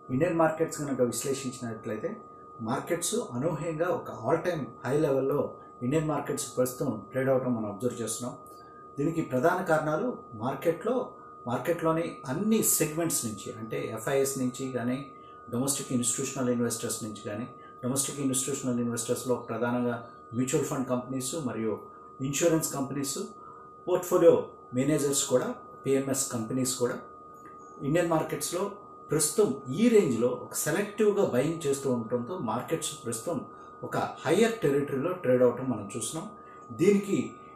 Indian markets కనుక విశ్లేషించినట్లయితే markets అనూహ్యంగా ఒక ఆల్ టైమ్ హై లెవెల్లో ఇండియన్ మార్కెట్స్ ప్రస్తుతం ట్రేడ్ అవడం మనం అబ్జర్వ్ చేస్తున్నాం దీనికి ప్రధాన కారణాలు మార్కెట్లో మార్కెట్లోని అన్ని సెగ్మెంట్స్ నుంచి అంటే ఎఫ్ఐఎస్ నుంచి కానీ డొమెస్టిక్ ఇన్స్టిట్యూషనల్ ఇన్వెస్టర్స్ నుంచి కానీ డొమెస్టిక్ ఇన్స్టిట్యూషనల్ ఇన్వెస్టర్స్లో ప్రధానంగా మ్యూచువల్ ఫండ్ కంపెనీస్ మరియు ఇన్సూరెన్స్ కంపెనీస్ పోర్ట్ఫోలియో మేనేజర్స్ కూడా పిఎంఎస్ కంపెనీస్ కూడా ఇండియన్ మార్కెట్స్లో ప్రస్తుతం ఈ రేంజ్లో ఒక సెలెక్టివ్గా బయింగ్ చేస్తూ ఉండటంతో మార్కెట్స్ ప్రస్తుతం ఒక హయ్యర్ టెరిటరీలో ట్రేడ్ అవటం మనం చూస్తున్నాం దీనికి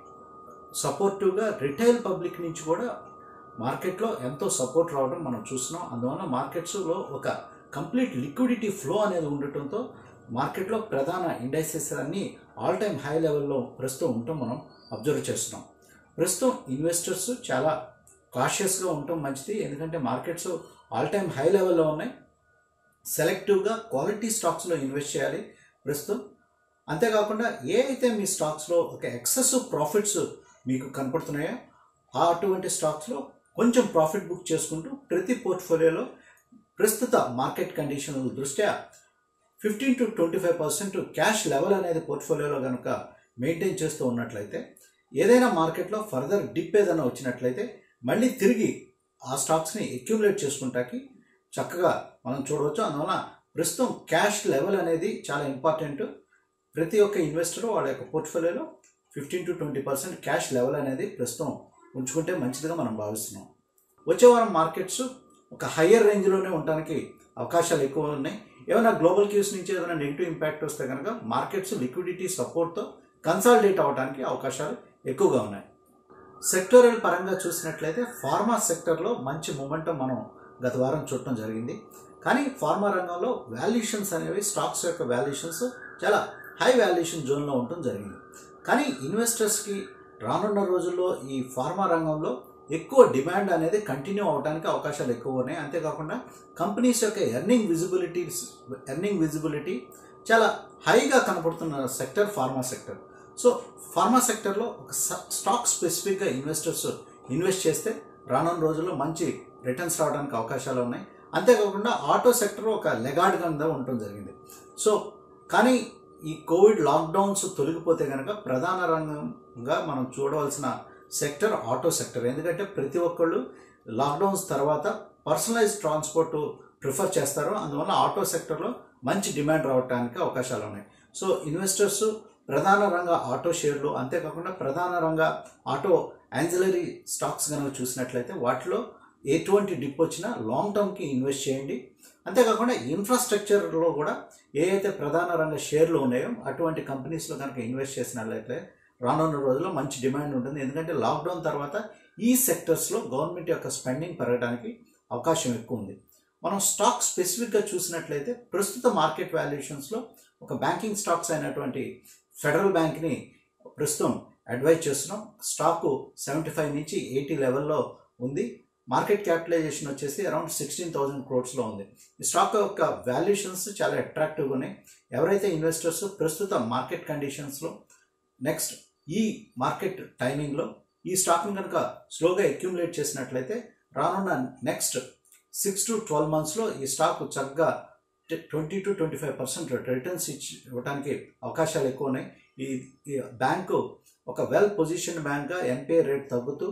సపోర్టివ్గా రిటైల్ పబ్లిక్ నుంచి కూడా మార్కెట్లో ఎంతో సపోర్ట్ రావడం మనం చూస్తున్నాం అందువల్ల మార్కెట్స్లో ఒక కంప్లీట్ లిక్విడిటీ ఫ్లో అనేది ఉండటంతో మార్కెట్లో ప్రధాన ఇండస్ట్రీస్ అన్నీ ఆల్ టైమ్ హై లెవెల్లో ప్రస్తుతం ఉండటం మనం అబ్జర్వ్ చేస్తున్నాం ప్రస్తుతం ఇన్వెస్టర్స్ చాలా కాషియస్గా ఉండటం మంచిది ఎందుకంటే మార్కెట్స్ ఆల్ టైమ్ హై లెవెల్లో ఉన్నాయి సెలెక్టివ్గా క్వాలిటీ స్టాక్స్లో ఇన్వెస్ట్ చేయాలి ప్రస్తుతం అంతేకాకుండా ఏ అయితే మీ స్టాక్స్లో ఒక ఎక్సెసివ్ ప్రాఫిట్స్ మీకు కనపడుతున్నాయో ఆ అటువంటి స్టాక్స్లో కొంచెం ప్రాఫిట్ బుక్ చేసుకుంటూ ప్రతి పోర్ట్ఫోలియోలో ప్రస్తుత మార్కెట్ కండిషన్ దృష్ట్యా fifteen to twenty five percent cash level అనేది పోర్ట్ఫోలియోలో కనుక మెయింటైన్ చేస్తూ ఉన్నట్లయితే ఏదైనా మార్కెట్లో ఫర్దర్ డిప్ ఏదైనా వచ్చినట్లయితే మళ్ళీ తిరిగి ఆ స్టాక్స్ని అక్యుములేట్ చేసుకుంటాకి చక్కగా మనం చూడవచ్చు అందువల్ల ప్రస్తుతం క్యాష్ లెవెల్ అనేది చాలా ఇంపార్టెంట్ ప్రతి ఒక్క ఇన్వెస్టర్ వాళ్ళ యొక్క పోర్ట్ఫోలియోలో fifteen to twenty percent cash level అనేది ప్రస్తుతం ఉంచుకుంటే మంచిదిగా మనం భావిస్తున్నాం వచ్చే వారం మార్కెట్స్ ఒక హయ్యర్ రేంజ్లోనే ఉండడానికి అవకాశాలు ఎక్కువ ఉన్నాయి ఏమైనా గ్లోబల్ క్యూస్ నుంచి ఏదైనా నెగిటివ్ ఇంపాక్ట్ వస్తే కనుక మార్కెట్స్ లిక్విడిటీ సపోర్ట్తో కన్సాలిడేట్ అవడానికి అవకాశాలు ఎక్కువగా ఉన్నాయి సెక్టోరియల్ పరంగా చూసినట్లయితే ఫార్మా సెక్టర్లో మంచి మూమెంటం మనం గత వారం చూడటం జరిగింది కానీ ఫార్మా రంగంలో వాల్యుయేషన్స్ అనేవి స్టాక్స్ యొక్క వాల్యుయేషన్స్ చాలా హై వాల్యుయేషన్ జోన్లో ఉండటం జరిగింది కానీ ఇన్వెస్టర్స్కి రానున్న రోజుల్లో ఈ ఫార్మా రంగంలో ఎక్కువ డిమాండ్ అనేది కంటిన్యూ అవడానికి అవకాశాలు ఎక్కువ ఉన్నాయి అంతేకాకుండా కంపెనీస్ యొక్క ఎర్నింగ్ విజిబిలిటీ ఎర్నింగ్ విజిబిలిటీ చాలా హైగా కనపడుతున్న sector pharma sector so pharma సెక్టర్లో ఒక స్టాక్ స్పెసిఫిక్గా ఇన్వెస్టర్స్ ఇన్వెస్ట్ చేస్తే రానున్న రోజుల్లో మంచి రిటర్న్స్ రావడానికి అవకాశాలు ఉన్నాయి అంతేకాకుండా ఆటో సెక్టర్ ఒక లెగాడ్ కింద ఉండటం జరిగింది సో కానీ ఈ కోవిడ్ లాక్డౌన్స్ తొలగిపోతే కనుక ప్రధాన రంగంగా మనం చూడవలసిన సెక్టర్ ఆటో సెక్టర్ ఎందుకంటే ప్రతి ఒక్కళ్ళు లాక్డౌన్స్ తర్వాత పర్సనలైజ్ ట్రాన్స్పోర్ట్ ప్రిఫర్ చేస్తారు అందువల్ల ఆటో సెక్టర్లో మంచి డిమాండ్ రావడానికి అవకాశాలు ఉన్నాయి సో ఇన్వెస్టర్స్ ప్రధాన రంగ ఆటో షేర్లు అంతేకాకుండా ప్రధాన రంగ ఆటో యాన్సిలరీ స్టాక్స్ కనుక చూసినట్లయితే వాటిలో ఎటువంటి డిప్ వచ్చినా లాంగ్ టర్మ్కి ఇన్వెస్ట్ చేయండి అంతేకాకుండా ఇన్ఫ్రాస్ట్రక్చర్లో కూడా ఏ అయితే ప్రధాన రంగ షేర్లు ఉన్నాయో అటువంటి కంపెనీస్లో కనుక ఇన్వెస్ట్ చేసినట్లయితే రానున్న రోజుల్లో మంచి డిమాండ్ ఉంటుంది ఎందుకంటే లాక్డౌన్ తర్వాత ఈ సెక్టర్స్లో గవర్నమెంట్ యొక్క స్పెండింగ్ పెరగడానికి అవకాశం ఎక్కువ ఉంది మనం స్టాక్ స్పెసిఫిక్గా చూసినట్లయితే ప్రస్తుత మార్కెట్ వాల్యుయేషన్స్లో ఒక బ్యాంకింగ్ స్టాక్స్ అయినటువంటి ఫెడరల్ బ్యాంక్ని ప్రస్తుతం అడ్వైజ్ చేస్తున్నాం స్టాకు సెవెంటీ ఫైవ్ నుంచి ఎయిటీ లెవెల్లో ఉంది మార్కెట్ క్యాపిటలైజేషన్ వచ్చేసి అరౌండ్ సిక్స్టీన్ థౌసండ్ క్రోడ్స్లో ఉంది ఈ స్టాక్ యొక్క వాల్యుయేషన్స్ చాలా అట్రాక్టివ్గా ఉన్నాయి ఎవరైతే ఇన్వెస్టర్స్ ప్రస్తుత మార్కెట్ కండిషన్స్లో నెక్స్ట్ ఈ మార్కెట్ టైమింగ్లో ఈ స్టాక్ని కనుక స్లోగా అక్యుములేట్ చేసినట్లయితే రానున్న నెక్స్ట్ సిక్స్ టు ట్వెల్వ్ మంత్స్లో ఈ స్టాక్ చక్కగా twenty to twenty five percent returns ఇచ్చి ఇవ్వడానికి అవకాశాలు ఎక్కువ ఉన్నాయి ఈ ఈ బ్యాంకు ఒక వెల్ పొజిషన్ బ్యాంక్గా ఎన్పిఏ రేట్ తగ్గుతూ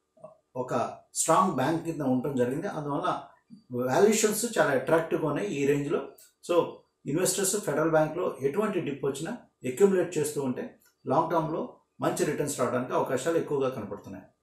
ఒక స్ట్రాంగ్ బ్యాంక్ కింద ఉండటం జరిగింది అందువల్ల వాల్యుయేషన్స్ చాలా అట్రాక్టివ్గా ఉన్నాయి ఈ రేంజ్లో సో ఇన్వెస్టర్స్ ఫెడరల్ బ్యాంక్లో ఎటువంటి డిప్ వచ్చినా అక్యుములేట్ చేస్తూ ఉంటే లాంగ్ టర్మ్లో మంచి రిటర్న్స్ రావడానికి అవకాశాలు ఎక్కువగా కనపడుతున్నాయి